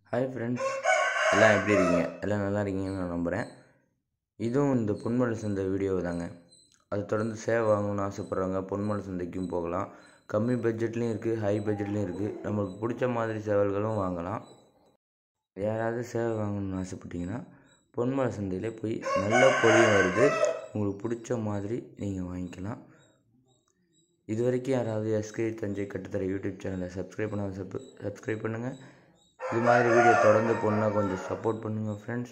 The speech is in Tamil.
ஹாய் ஃப்ரெண்ட்ஸ் எல்லாம் எப்படி இருக்கீங்க எல்லாம் நல்லா இருக்கீங்கன்னு நான் நம்புகிறேன் இதுவும் இந்த பொன்மலை சந்தை வீடியோ தாங்க அதை தொடர்ந்து சேவை வாங்கணும்னு ஆசைப்பட்றவங்க பொன்மலை சந்தைக்கும் போகலாம் கம்மி பட்ஜெட்லேயும் இருக்குது ஹை பட்ஜெட்லேயும் இருக்குது நம்மளுக்கு பிடிச்ச மாதிரி சேவல்களும் வாங்கலாம் யாராவது சேவை வாங்கணும்னு ஆசைப்பட்டீங்கன்னா பொன்மலை சந்தையிலே போய் நல்ல பொடியும் வருது உங்களுக்கு பிடிச்ச மாதிரி நீங்கள் வாங்கிக்கலாம் இது வரைக்கும் யாராவது எஸ்கே தஞ்சை கட்டுத்தர யூடியூப் சேனலை சப்ஸ்கிரைப் பண்ணாத சப் சப்ஸ்கிரைப் பண்ணுங்கள் இது மாதிரி வீடியோ தொடர்ந்து போடணுன்னா கொஞ்சம் சப்போர்ட் பண்ணுங்கள் ஃப்ரெண்ட்ஸ்